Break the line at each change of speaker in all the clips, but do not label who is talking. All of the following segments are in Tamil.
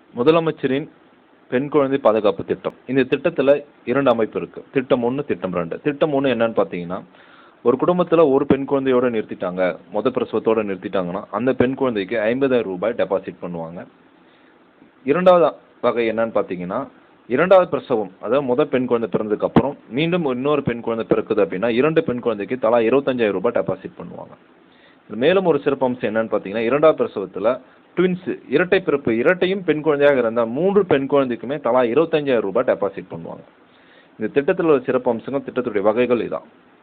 முதலமைச்சரின் பெண் குழந்தை பாதுகாப்பு திட்டம் இந்த திட்டத்தில் இரண்டு அமைப்பு இருக்கு திட்டம் ஒன்று திட்டம் ரெண்டு திட்டம் ஒன்று என்னன்னு பார்த்தீங்கன்னா ஒரு குடும்பத்தில் ஒரு பெண் குழந்தையோட நிறுத்திட்டாங்க முத பிரசவத்தோட நிறுத்திட்டாங்கன்னா அந்த பெண் குழந்தைக்கு ஐம்பதாயிரம் ரூபாய் டெபாசிட் பண்ணுவாங்க இரண்டாவது வகை என்னன்னு பார்த்தீங்கன்னா இரண்டாவது பிரசவம் அதாவது முத பெண் குழந்தை பிறந்ததுக்கு அப்புறம் மீண்டும் இன்னொரு பெண் குழந்தை பிறக்குது அப்படின்னா இரண்டு பெண் குழந்தைக்கு தலா இருபத்தஞ்சாயிரம் ரூபாய் டெபாசிட் பண்ணுவாங்க மேலும் ஒரு சிறப்பம்சம் என்னன்னு பார்த்தீங்கன்னா இரண்டாவது பிரசவத்தில் ட்வின்ஸ் இரட்டை பிறப்பு இரட்டையும் பெண் குழந்தையாக இருந்தால் மூன்று பெண் குழந்தைக்குமே தலா இருபத்தஞ்சாயிரம் ரூபாய் டெபாசிட் பண்ணுவாங்க இந்த திட்டத்தில் உள்ள சிறப்பு அம்சங்கள் திட்டத்துடைய வகைகள் இதான்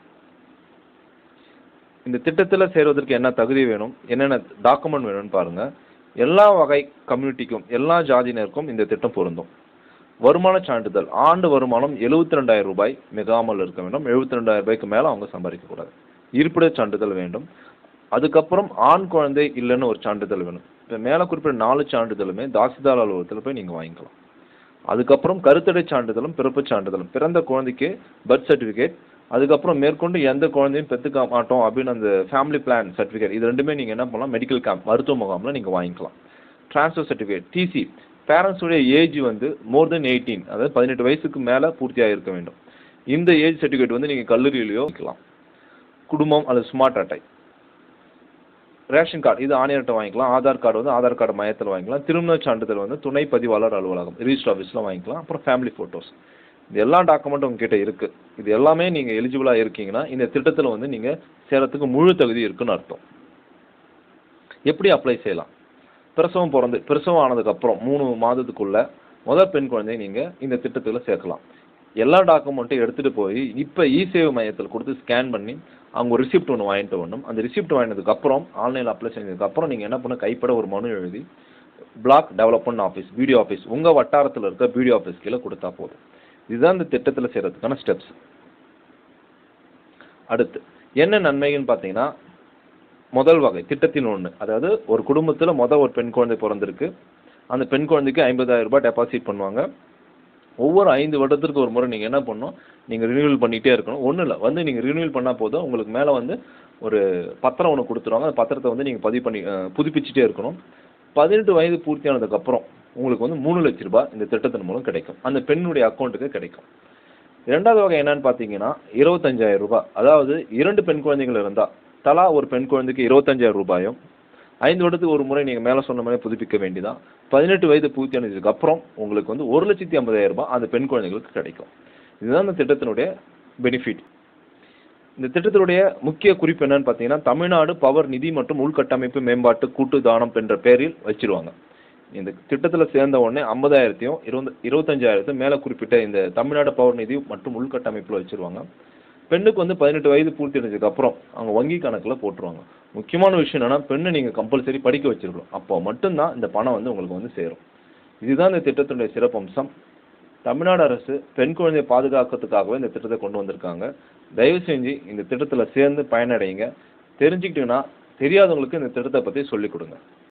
இந்த திட்டத்தில் சேருவதற்கு என்ன தகுதி வேணும் என்னென்ன டாக்குமெண்ட் வேணும்னு பாருங்க எல்லா வகை கம்யூனிட்டிக்கும் எல்லா ஜாதியினருக்கும் இந்த திட்டம் பொருந்தும் வருமான சான்றிதழ் ஆண்டு வருமானம் எழுபத்தி ரெண்டாயிரம் ரூபாய் மிகாமல் இருக்க வேண்டும் எழுபத்தி ரெண்டாயிரம் ரூபாய்க்கு மேலே அவங்க சம்பாதிக்கக்கூடாது இருப்பிடச் சான்றிதழ் வேண்டும் அதுக்கப்புறம் ஆண் குழந்தை இல்லைன்னு ஒரு சான்றிதழ் வேணும் இப்போ மேலே குறிப்பிட்ட நாலு சான்றிதழுமே தாசில்தார் அலுவலகத்தில் போய் நீங்கள் வாங்கிக்கலாம் அதுக்கப்புறம் கருத்தடை சான்றிதழும் பிறப்புச் சான்றிதழும் பிறந்த குழந்தைக்கு பர்த் சர்டிஃபிகேட் அதுக்கப்புறம் மேற்கொண்டு எந்த குழந்தையும் பெற்றுக்க மாட்டோம் அப்படின்னு அந்த ஃபேமிலி பிளான் சர்டிஃபிகேட் இது ரெண்டுமே நீங்கள் என்ன பண்ணலாம் மெடிக்கல் கேம்ப் மருத்துவ முகாமில் நீங்கள் வாங்கிக்கலாம் ட்ரான்ஸ்ஃபர் சர்டிஃபிகேட் டிசி பேரண்ட்ஸுடைய ஏஜ் வந்து மோர் தென் எயிட்டீன் அதாவது பதினெட்டு வயசுக்கு மேலே பூர்த்தியாக இருக்க வேண்டும் இந்த ஏஜ் சர்டிஃபிகேட் வந்து நீங்கள் கல்லூரியிலையோ வாங்கிக்கலாம் குடும்பம் அல்லது ஸ்மார்ட் அட்டை ரேஷன் கார்டு இது ஆணையர்கிட்ட வாங்கிக்கலாம் ஆதார் கார்டு வந்து ஆதார் கார்டு மையத்தில் வாங்கிக்கலாம் திருமண சான்றிதழ் வந்து துணை பதிவாளர் அலுவலகம் ரிஜிஸ்டர் ஆஃபீஸில் வாங்கிக்கலாம் அப்புறம் ஃபேமிலி ஃபோட்டோஸ் இது எல்லா டாக்குமெண்ட்டும் உங்ககிட்ட இருக்குது இது எல்லாமே நீங்கள் எலிஜிபிளாக இருக்கீங்கன்னா இந்த திட்டத்தில் வந்து நீங்கள் சேரத்துக்கு முழு தகுதி இருக்குன்னு அர்த்தம் எப்படி அப்ளை செய்யலாம் பிரசவம் பிறந்து பிரசவம் ஆனதுக்கப்புறம் மூணு மாதத்துக்குள்ள முதல் பெண் குழந்தையை நீங்கள் இந்த திட்டத்தில் சேர்க்கலாம் எல்லா டாக்குமெண்ட்டையும் எடுத்துகிட்டு போய் இப்போ இ சேவை மையத்தில் கொடுத்து ஸ்கேன் பண்ணி அவங்க ஒரு ரிசிப்ட் ஒன்று வாங்கிட்டு வரணும் அந்த ரிசிப்ட் வாங்கினதுக்கு அப்புறம் ஆன்லைனில் அப்ளை செஞ்சதுக்கு அப்புறம் நீங்கள் என்ன பண்ண கைப்பட ஒரு மனு எழுதி block development office BDO office உங்கள் வட்டாரத்தில் இருக்க பிடிஓ ஆஃபீஸ் கீழே கொடுத்தா போதும் இதுதான் இந்த திட்டத்தில் செய்கிறதுக்கான ஸ்டெப்ஸ் அடுத்து என்ன நன்மைகள்னு பார்த்தீங்கன்னா முதல் வகை திட்டத்தின் ஒன்று அதாவது ஒரு குடும்பத்தில் மொதல் ஒரு பெண் குழந்தை பிறந்திருக்கு அந்த பெண் குழந்தைக்கு ஐம்பதாயிரம் ரூபாய் டெபாசிட் பண்ணுவாங்க ஒவ்வொரு ஐந்து வருடத்திற்கு ஒரு முறை நீங்கள் என்ன பண்ணணும் நீங்கள் ரினியூவல் பண்ணிகிட்டே இருக்கணும் ஒன்றும் இல்லை வந்து நீங்கள் ரினியூவல் பண்ணால் போதும் உங்களுக்கு மேலே வந்து ஒரு பத்திரம் ஒன்று கொடுத்துருவாங்க அந்த பத்திரத்தை வந்து நீங்கள் பதிவு பண்ணி அஹ், புதுப்பிச்சுட்டே இருக்கணும் பதினெட்டு வயது பூர்த்தியானதுக்கப்புறம் உங்களுக்கு வந்து மூணு லட்ச ரூபாய் இந்த திட்டத்தின் மூலம் கிடைக்கும் அந்த பெண்ணுடைய அக்கௌண்ட்டுக்கு கிடைக்கும் இரண்டாவது வகை என்னன்னு பார்த்தீங்கன்னா இருபத்தஞ்சாயிரம் ரூபாய் அதாவது இரண்டு பெண் குழந்தைகள் இருந்தால் தலா ஒரு பெண் குழந்தைக்கு இருபத்தஞ்சாயிரம் ரூபாயும் ஐந்து வருடத்துக்கு ஒரு முறை நீங்கள் மேலே சொன்ன மாதிரி புதுப்பிக்க வேண்டியதான் பதினெட்டு வயது பூர்த்தியானதுக்கு அப்புறம் உங்களுக்கு வந்து ஒரு லட்சத்தி ஐம்பதாயிரம் ரூபாய் அந்த பெண் குழந்தைகளுக்கு கிடைக்கும் இதுதான் இந்த திட்டத்தினுடைய பெனிஃபிட் இந்த திட்டத்தினுடைய முக்கிய குறிப்பு என்னன்னு பார்த்தீங்கன்னா தமிழ்நாடு பவர் நிதி மற்றும் உள்கட்டமைப்பு மேம்பாட்டு கூட்டு தானம் என்ற பெயரில் வச்சிருவாங்க இந்த திட்டத்தில் சேர்ந்த உடனே ஐம்பதாயிரத்தையும் இருபது இருபத்தஞ்சாயிரத்தையும் மேலே குறிப்பிட்ட இந்த தமிழ்நாடு பவர் நிதி மற்றும் உள்கட்டமைப்பில் வச்சிருவாங்க பெண்ணுக்கு வந்து பதினெட்டு வயது பூர்த்தி அடைஞ்சதுக்கு அப்புறம் அவங்க வங்கி கணக்கில் போட்டுருவாங்க முக்கியமான விஷயம் என்னன்னா பெண்ணை நீங்கள் கம்பல்சரி படிக்க வச்சிருக்கணும் அப்போ மட்டும்தான் இந்த பணம் வந்து உங்களுக்கு வந்து சேரும் இதுதான் இந்த திட்டத்தினுடைய சிறப்பம்சம் தமிழ்நாடு அரசு பெண் குழந்தையை பாதுகாக்கிறதுக்காகவே இந்த திட்டத்தை கொண்டு வந்திருக்காங்க தயவு செஞ்சு இந்த திட்டத்தில் சேர்ந்து பயனடைங்க தெரிஞ்சுக்கிட்டீங்கன்னா தெரியாதவங்களுக்கு இந்த திட்டத்தை பற்றி சொல்லிக் கொடுங்க